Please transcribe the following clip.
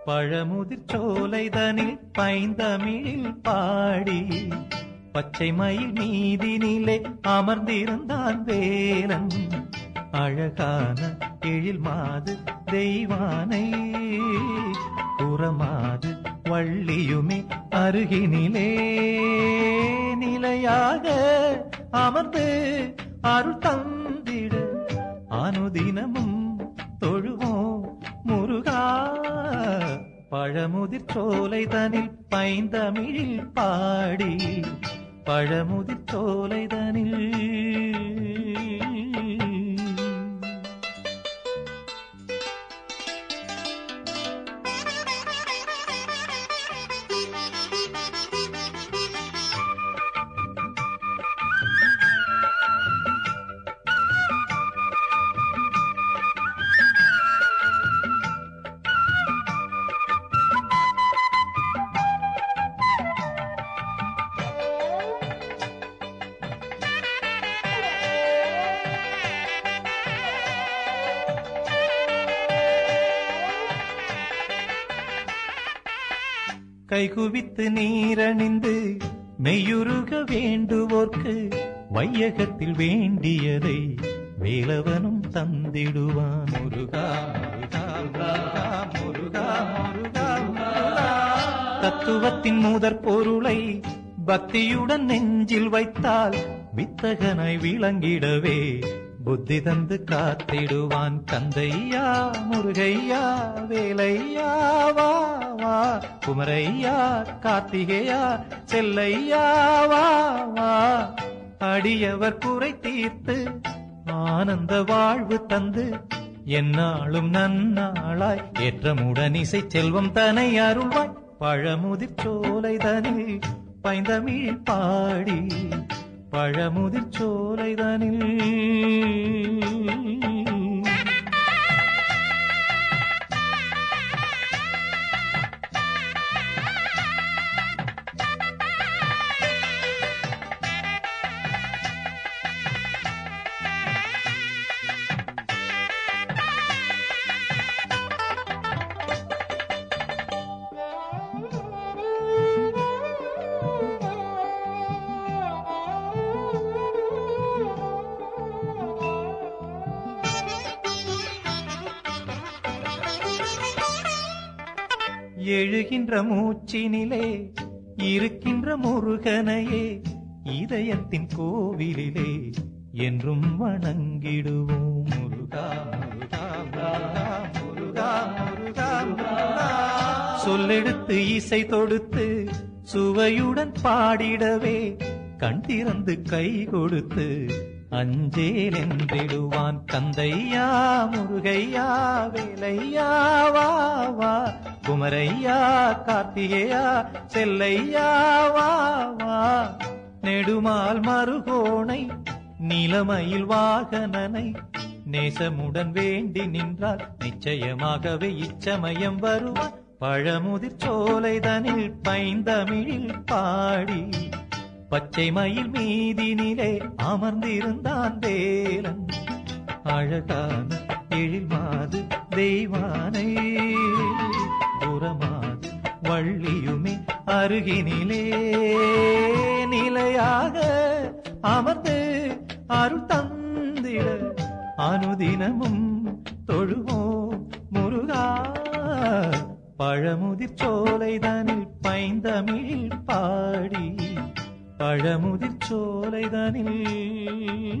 பழமுதிர் சோலைதனில் பைந்தமிழில் பாடி பச்சை மயில் மீதினிலே அமர்ந்திருந்தான் வேலன் அழகான எழில் மாது தெய்வானை புறமாது வள்ளியுமே அருகினிலே நிலையாக அமர்ந்து அருள் தந்திட அனுதினமும் தொழுவோம் முருகா பழமுதிர் சோலை தனில் பைந்தமிழில் பாடி பழமுதிர் சோலை தனில் கைகுவித்து நீரணிந்து மெய்யுருக வேண்டுவோர்க்கு வையகத்தில் வேண்டியதை வேலவனும் தந்திடுவான் முருகா முருகா முருகா முருகா முருகா முருகா தத்துவத்தின் முதற் பொருளை பக்தியுடன் நெஞ்சில் வைத்தால் வித்தகனாய் விளங்கிடவே புத்தி தந்து காத்திடுவான் கந்தையா முருகையா வேலையா வா வா குமரையா கார்த்திகேயா செல்லையா வா வா அடியவர் குறை தீர்த்து ஆனந்த வாழ்வு தந்து என்னாலும் நன்னாளாய் ஏற்றமுடன் இசை செல்வம் தனை அருள்வாய் பழமுதிர் சோலை தனில் பைந்தமிழ் பாடி பழமுதிர் சோலை தனில் எழுகின்ற மூச்சினிலே இருக்கின்ற முருகனையே இதயத்தின் கோவிலிலே என்றும் வணங்கிடுவோம் முருகா முருகா முருகா முருகா முருகா முருகா சொல்லெடுத்து இசை தொடுத்து சுவையுடன் பாடிடவே கண் திறந்து கை கொடுத்து அஞ்சேல் என்றிடுவான் கந்தையா முருகையா வேலையா வா வா குமரையா கார்த்திகேயா செல்லையா வா வா நெடுமால் மறுகோணை நிலமையில் வாகனனை நேசமுடன் வேண்டி நின்றால் நிச்சயமாகவே இச்சமயம் வருவான் பழமுதிர் சோலை தனில் பைந்தமிழில் பாடி பச்சை மயில் மீதினிலே அமர்ந்திருந்தான் வேலன் அழகான எழில் மாது தெய்வானை புறமாது வள்ளியுமே அருகினிலே நிலையாக அமர்ந்து அருள் தந்திட அனுதினமும் தொழுவோம் முருகா பழமுதிர் சோலைதனில் பைந்தமிழில் பாடி பழமுதிர் சோலைதனில்